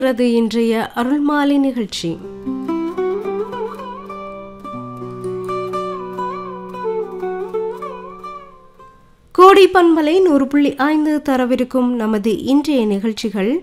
அது இன்றைய அருள்மாலை நிகழ்ச்சி கோடை பண்பலை நூறு புள்ளி ஐந்து தரவிருக்கும் நமது இன்றைய நிகழ்ச்சிகள்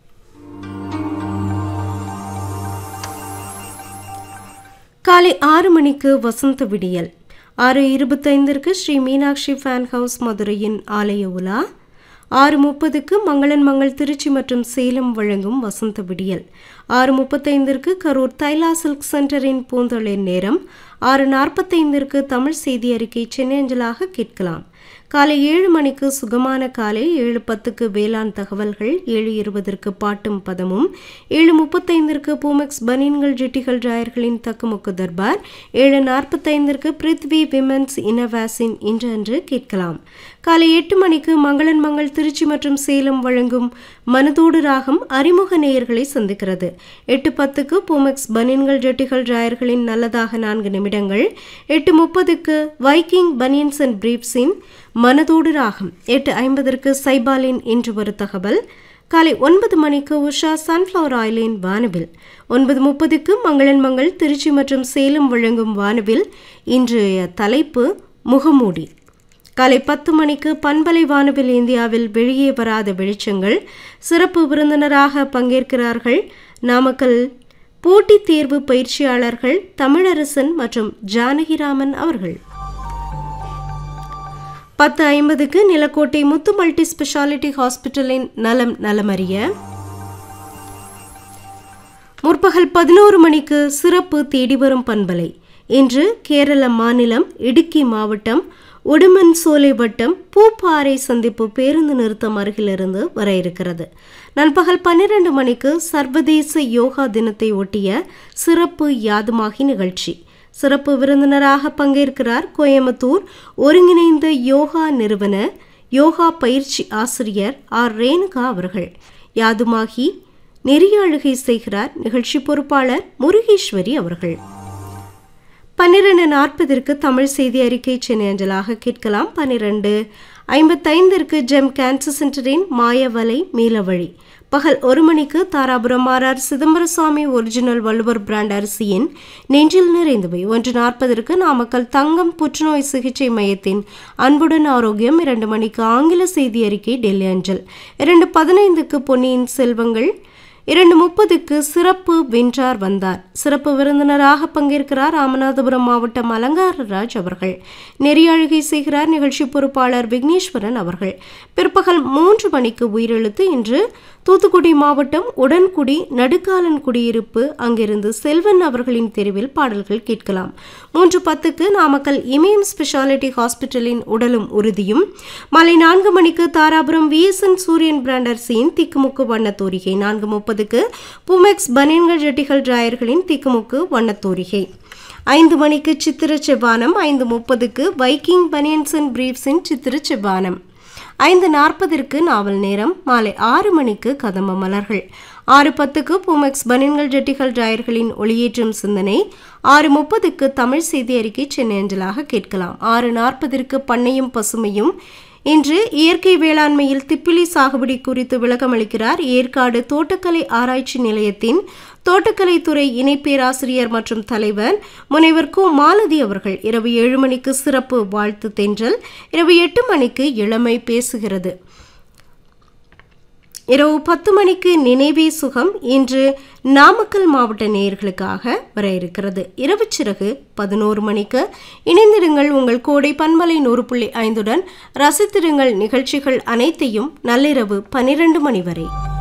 காலை ஆறு மணிக்கு வசந்த விடியல் ஆறு இருபத்தைந்திற்கு ஸ்ரீ மீனாட்சி ஃபேன் ஹவுஸ் மதுரையின் ஆலய உலா ஆறு முப்பதுக்கு மங்களன் மங்கள் திருச்சி மற்றும் சேலம் வழங்கும் வசந்த விடியல் ஆறு முப்பத்தைந்திற்கு கரூர் தைலா சில்க் சென்டரின் பூந்தொழில் நேரம் ஆறு நாற்பத்தைந்திற்கு தமிழ் செய்தி அறிக்கை சென்னை அஞ்சலாக கேட்கலாம் காலை ஏழு மணிக்கு சுகமான காலை ஏழு பத்துக்கு வேளாண் தகவல்கள் ஏழு இருபதற்கு பாட்டும் பதமும் ஏழு முப்பத்தைந்திற்கு பூமெக்ஸ் பனியன்கள் ஜெட்டிகள் ராயர்களின் தக்குமுக்கு தர்பார் ஏழு நாற்பத்தைந்திற்கு பிருத்வி விமென்ஸ் இனவாசின் இன்று அன்று கேட்கலாம் காலை எட்டு மணிக்கு மங்களன் மங்கள் திருச்சி மற்றும் சேலம் வழங்கும் மனதோடு ராகம் அறிமுக நேயர்களை சந்திக்கிறது எட்டு பத்துக்கு பூமெக்ஸ் பனியன்கள் ஜெட்டிகள் ராயர்களின் நல்லதாக நான்கு நிமிடங்கள் எட்டு முப்பதுக்கு வைக்கிங் பனியன்ஸ் அண்ட் பிரீப்ஸின் மனதோடு ராகம் எட்டு ஐம்பதற்கு சைபாலின் இன்று ஒரு தகவல் காலை ஒன்பது மணிக்கு உஷா சன்ஃப்ளவர் ஆயிலின் வானவில் ஒன்பது முப்பதுக்கு மங்களன் மங்கள் திருச்சி மற்றும் சேலம் வழங்கும் வானவில் இன்றைய தலைப்பு முகமூடி காலை பத்து மணிக்கு பண்பலை வானவில் இந்தியாவில் வெளியே வராத வெளிச்சங்கள் சிறப்பு விருந்தினராக பங்கேற்கிறார்கள் நாமக்கல் போட்டித் தேர்வு பயிற்சியாளர்கள் தமிழரசன் மற்றும் ஜானகிராமன் அவர்கள் பத்து ஐம்பதுக்கு நிலக்கோட்டை முத்து மல்டி ஸ்பெஷாலிட்டி ஹாஸ்பிட்டலின் நலம் நலமறிய முற்பகல் பதினோரு மணிக்கு சிறப்பு தேடி வரும் பண்பலை இன்று கேரள மாநிலம் இடுக்கி மாவட்டம் உடுமன் சோலை வட்டம் பூப்பாறை சந்திப்பு பேருந்து நிறுத்தம் அருகிலிருந்து வர இருக்கிறது நண்பகல் பன்னிரண்டு மணிக்கு சர்வதேச யோகா தினத்தை ஒட்டிய சிறப்பு யாதுமாகி நிகழ்ச்சி சிறப்பு விருந்தினராக பங்கேற்கிறார் கோயம்புத்தூர் ஒருங்கிணைந்த யோகா நிறுவன யோகா பயிற்சி ஆசிரியர் ஆர் ரேணுகா அவர்கள் யாதுமாகி நெறிய அழுகை செய்கிறார் நிகழ்ச்சி பொறுப்பாளர் முருகேஸ்வரி அவர்கள் பன்னிரண்டு நாற்பதற்கு தமிழ் செய்தி அறிக்கை சென்னை அஞ்சலாக கேட்கலாம் பன்னிரண்டு ஐம்பத்தைந்திற்கு ஜெம் கேன்சர் சென்டரின் மாயவலை மீளவழி பகல் ஒரு மணிக்கு Dharapuram RR Chidambarasamy original Valluvar brand அரிசியின் நெஞ்சில் நிறைந்தவை ஒன்று நாற்பதற்கு நாமக்கல் தங்கம் புற்றுநோய் சிகிச்சை மையத்தின் அன்புடன் ஆரோக்கியம் இரண்டு மணிக்கு ஆங்கில செய்தி அறிக்கை டெல்லி அஞ்சல் இரண்டு பதினைந்துக்கு பொன்னியின் செல்வங்கள் இரண்டு முப்பதுக்கு சிறப்பு வென்றார் வந்தார் சிறப்பு விருந்தினராக பங்கேற்கிறார் ராமநாதபுரம் மாவட்டம் அலங்காரராஜ் அவர்கள் நெறியாழுகை செய்கிறார் நிகழ்ச்சி பொறுப்பாளர் விக்னேஸ்வரன் அவர்கள் பிற்பகல் மூன்று மணிக்கு உயிரெழுத்து இன்று தூத்துக்குடி மாவட்டம் உடன்குடி நடுக்காலன் குடியிருப்பு அங்கிருந்து செல்வன் அவர்களின் தெருவில் பாடல்கள் கேட்கலாம் மூன்று பத்துக்கு நாமக்கல் இமயம் ஸ்பெஷாலிட்டி ஹாஸ்பிட்டலின் உடலும் உறுதியும் மாலை நான்கு மணிக்கு தாராபுரம் விஎஸ்என் சூரியன் பிராண்ட் அரிசியின் திக்குமுக்கு வண்ணத்தோரிகை நான்கு முப்பதுக்கு புமெக்ஸ் பனியன்கள் ஜெட்டிகள் டிராயர்களின் திக்குமுக்கு வண்ணத்தோரிகை ஐந்து மணிக்கு சித்திர செவ்வானம் ஐந்து முப்பதுக்கு வைக்கிங் பனியன்ஸ் அண்ட் பிரீப்ஸின் சித்திர செவ்வானம் ஐந்து நாற்பதற்கு நாவல் நேரம் மாலை ஆறு மணிக்கு கதம்ப மலர்கள் ஆறு பத்துக்கு பூமெக்ஸ் பனியன்கள் ஜெட்டிகள் டிராயர்களின் ஒளியேற்றும் சிந்தனை ஆறு முப்பதுக்கு தமிழ் செய்தி அறிக்கை சென்னை அஞ்சலாக கேட்கலாம் ஆறு நாற்பதற்கு பண்ணையும் பசுமையும் இன்று இயற்கை வேளாண்மையில் திப்பிலி சாகுபடி குறித்து விளக்கமளிக்கிறார் ஏற்காடு தோட்டக்கலை ஆராய்ச்சி நிலையத்தின் தோட்டக்கலைத்துறை இணை பேராசிரியர் மற்றும் தலைவர் முனைவர் கு மாலதி அவர்கள் இரவு ஏழு மணிக்கு சிறப்பு வாழ்த்து தென்றல் இரவு எட்டு மணிக்கு இளமை பேசுகிறது இரவு பத்து மணிக்கு நினைவே சுகம் இன்று நாமக்கல் மாவட்ட நேயர்களுக்காக வர இருக்கிறது இரவு சிறகு பதினோரு மணிக்கு இணைந்திருங்கள் உங்கள் கோடை பன்மலை நூறு புள்ளி ஐந்துடன் ரசித்திருங்கள் நிகழ்ச்சிகள் அனைத்தையும் நள்ளிரவு பனிரெண்டு மணி வரை